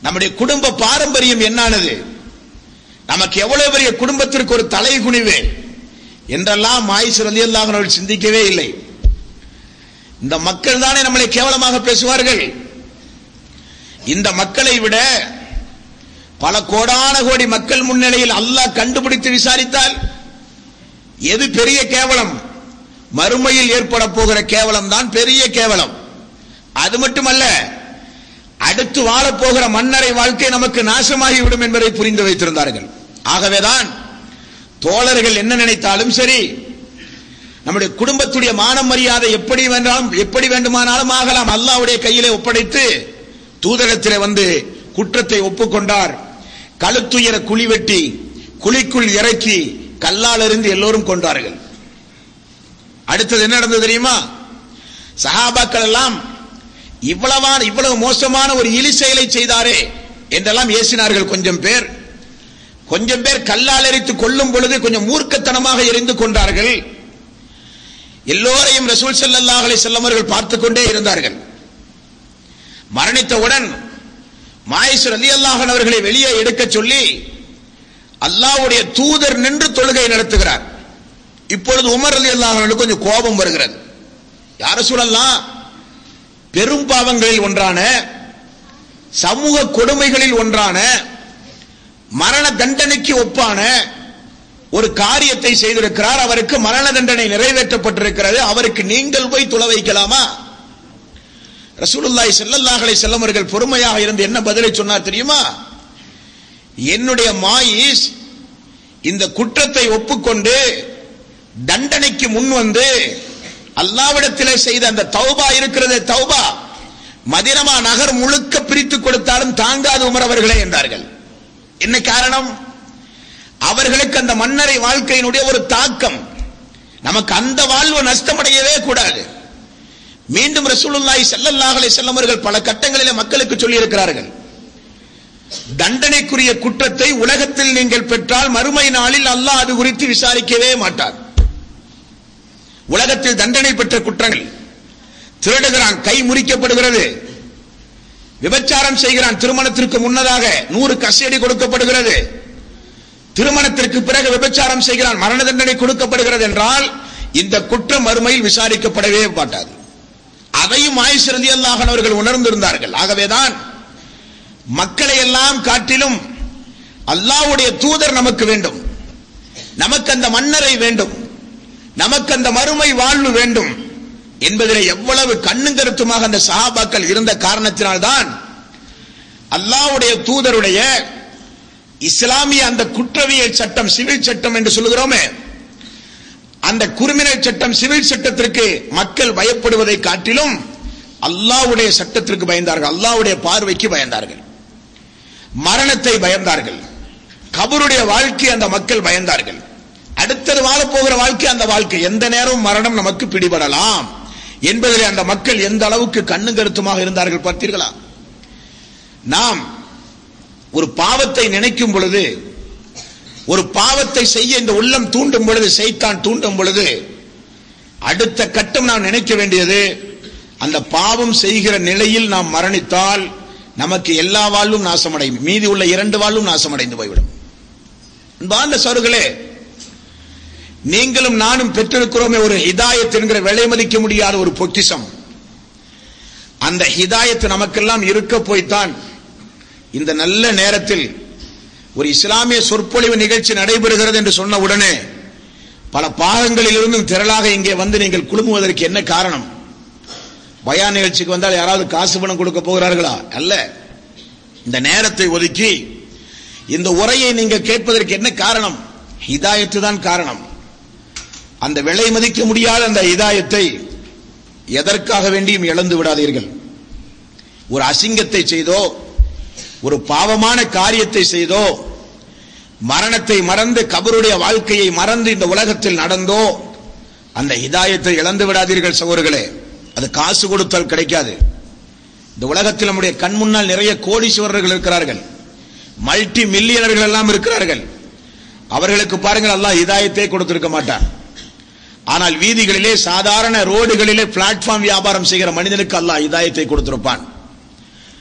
நம்முடைய குடும்ப பாரம்பரியம் என்னானது நமக்கு எவ்வளவு பெரிய குடும்பத்திற்கு ஒரு தலை குனிவு என்றெல்லாம் ஆயிஷர் அலி அவர்கள் சிந்திக்கவே இல்லை இந்த மக்கள் தானே நம்மளை கேவலமாக பேசுவார்கள் இந்த மக்களை விட பல கோடான கோடி மக்கள் முன்னிலையில் அல்லாஹ் கண்டுபிடித்து விசாரித்தால் எது பெரிய கேவலம் மறுமையில் ஏற்பட போகிற கேவலம் தான் பெரிய கேவலம் அது மட்டுமல்ல அடுத்து வாழப்போகிற மன்னரை வாழ்க்கை நமக்கு நாசமாகிவிடும் என்பதை புரிந்து வைத்திருந்தார்கள் ஆகவேதான் தோழர்கள் என்ன நினைத்தாலும் சரி நம்முடைய குடும்பத்துடைய மான மரியாதை எப்படி வேண்டாலும் எப்படி வேண்டுமானாலும் ஆகலாம் அல்லாஹ்வுடைய கையிலே ஒப்படைத்து தூதரத்திலே வந்து குற்றத்தை ஒப்புக்கொண்டார் கழுத்துயர குழி வெட்டி குழிக்குள் இறக்கி கல்லால் இருந்து எல்லோரும் கொண்டார்கள் அடுத்தது என்ன நடந்தது தெரியுமா சஹாபாக்கள் எல்லாம் இவ்வளவான இவ்வளவு மோசமான ஒரு இழி செயலை செய்தாரே என்றெல்லாம் ஏசினார்கள் கொஞ்சம் பேர் கொஞ்சம் பேர் கல்லால் எரித்து கொல்லும் பொழுது கொஞ்சம் மூர்க்கத்தனமாக எரிந்து கொண்டார்கள் எல்லோரையும் ரசூல் ஸல்லல்லாஹு அலைஹி வஸல்லம் அவர்கள் பார்த்து கொண்டே இருந்தார்கள் மரணித்தவுடன் மாயிசர் அலி அல்லாஹன் அவர்களை வெளியே எடுக்க சொல்லி அல்லாஹ்வுடைய தூதர் நின்று தொழுகை நடத்துகிறார் இப்பொழுது உமர் அலி அல்லாஹனுக்கு கொஞ்சம் கோபம் வருகிறது யார சொல்லலாம் பெரும் பாவங்களில் ஒன்றான சமூக கொடுமைகளில் ஒன்றான மரண தண்டனைக்கு ஒப்பான ஒரு காரியத்தை செய்திருக்கிறார் அவருக்கு மரண தண்டனை நிறைவேற்றப்பட்டிருக்கிறது அவருக்கு நீங்கள் போய் துள வைக்கலாமா ரசூலுல்லாஹி ஸல்லல்லாஹு அலைஹி வஸல்லம் அவர்கள் பொறுமையாக இருந்து என்ன பதிலை சொன்னார் தெரியுமா என்னுடைய மாயிஸ் இந்த குற்றத்தை ஒப்புக்கொண்டு தண்டனைக்கு முன் வந்து அல்லாவிடத்திலே செய்த அந்த தௌபா இருக்கிறதே தௌபா மதினமா நகர் முழுக்க பிரித்து கொடுத்தாலும் தாங்காது உமர் அவர்களே என்றார்கள் என்ன காரணம் அவர்களுக்கு அந்த மன்னரை வாழ்க்கையினுடைய ஒரு தாக்கம் நமக்கு அந்த வாழ்வு நஷ்டமடையவே கூடாது மீண்டும் ரசூலுல்லாஹி ஸல்லல்லாஹு அலைஹி வஸல்லம் அவர்கள் பல கட்டங்களிலே மக்களுக்கு சொல்லி இருக்கிறார்கள் தண்டனைக்குரிய குற்றத்தை உலகத்தில் நீங்கள் பெற்றால் மறுமை நாளில் அல்லாஹ் அது குறித்து விசாரிக்கவே மாட்டார் உலகத்தில் தண்டனை பெற்ற குற்றங்கள் திருடுகிறான் கை முறிக்கப்படுகிறது விபச்சாரம் செய்கிறான் திருமணத்திற்கு முன்னதாக நூறு கசையடி கொடுக்கப்படுகிறது திருமணத்திற்கு பிறகு விபச்சாரம் செய்கிறான் மரண தண்டனை கொடுக்கப்படுகிறது என்றால் இந்த குற்றம் மறுமையில் விசாரிக்கப்படவே மாட்டாது அதையும் ஆயுசிறந்தி அல்லாஹன் அவர்கள் உணர்ந்திருந்தார்கள் ஆகவேதான் மக்களை எல்லாம் காட்டிலும் அல்லாஹ்வுடைய தூதர் நமக்கு வேண்டும் நமக்கு அந்த மன்னரை வேண்டும் நமக்கு அந்த மறுமை வாழ்வு வேண்டும் என்பதிலே எவ்வளவு கண்ணும் கருத்துமாக அந்த சஹாபாக்கள் இருந்த காரணத்தினால்தான் அல்லாஹ்வுடைய தூதருடைய இஸ்லாமிய அந்த குற்றவியல் சட்டம் சிவில் சட்டம் என்று சொல்லுகிறோமே அந்த குரிமினல் சட்டம் சிவில் சட்டத்திற்கு மக்கள் பயப்படுவதை காட்டிலும் அல்லாஹ்வுடைய சட்டத்திற்கு பயந்தார்கள் அல்லாஹ்வுடைய பார்வைக்கு பயந்தார்கள் மரணத்தை பயந்தார்கள் கபருடைய வாழ்க்கை அந்த மக்கள் பயந்தார்கள் அடுத்தது வாழப்போகிற வாழ்க்கை அந்த வாழ்க்கை எந்த நேரமும் மரணம் நமக்கு பிடிபடலாம் என்பதிலே அந்த மக்கள் எந்த அளவுக்கு கண்ணும் கருத்துமாக இருந்தார்கள் பார்த்தீர்களா நாம் ஒரு பாவத்தை நினைக்கும் பொழுது ஒரு பாவத்தை செய்ய இந்த உள்ளம் தூண்டும் பொழுது செய்தான் தூண்டும் பொழுது அடுத்த கட்டம் நாம் நினைக்க வேண்டியது அந்த பாவம் செய்கிற நிலையில் நாம் மரணித்தால் நமக்கு எல்லா வாழ்வும் நாசமடையும் மீதி உள்ள இரண்டு வாழ்வும் நாசமடைந்து போய்விடும் அன்பார்ந்த சருகளே நீங்களும் நானும் பெற்றிருக்கிறோமே ஒரு ஹிதாயத் என்கிற விலை மதிக்க முடியாத ஒரு பொக்கிஷம் அந்த ஹிதாயத் நமக்கெல்லாம் இருக்க போய்த்தான் இந்த நல்ல நேரத்தில் ஒரு இஸ்லாமிய சொற்பொழிவு நிகழ்ச்சி நடைபெறுகிறது என்று சொன்ன உடனே பல பாகங்களிலிருந்தும் திரளாக இங்கே வந்து நீங்கள் குழுமுவதற்கு என்ன காரணம் பயான் நிகழ்ச்சிக்கு வந்தால் யாராவது காசு பணம் கொடுக்க போகிறார்களா அல்ல இந்த நேரத்தை ஒதுக்கி இந்த உரையை நீங்கள் கேட்பதற்கு என்ன காரணம் ஹிதாயத்து தான் காரணம் அந்த விலை மதிக்க முடியாத அந்த ஹிதாயத்தை எதற்காக வேண்டியும் இழந்து விடாதீர்கள் ஒரு அசிங்கத்தை செய்தோ ஒரு பாவமான காரியத்தை செய்தோ மரணத்தை மறந்து கபருடைய வாழ்க்கையை மறந்து இந்த உலகத்தில் நடந்தோ அந்த ஹிதாயத்தை இழந்து விடாதீர்கள் சகோதரர்களே அது காசு கொடுத்தால் கிடைக்காது இந்த உலகத்தில் நம்முடைய கண் முன்னால் நிறைய கோடீஸ்வரர்கள் இருக்கிறார்கள் மல்டி மில்லியனர்கள் எல்லாம் இருக்கிறார்கள் அவர்களுக்கு பாருங்கள் அல்லாஹ் ஹிதாயத்தை கொடுத்திருக்க மாட்டான் ஆனால் வீதிகளிலே சாதாரண ரோடுகளிலே பிளாட்ஃபார்ம் வியாபாரம் செய்கிற மனிதனுக்கு அல்லாஹ் ஹிதாயத்தை கொடுத்திருப்பான்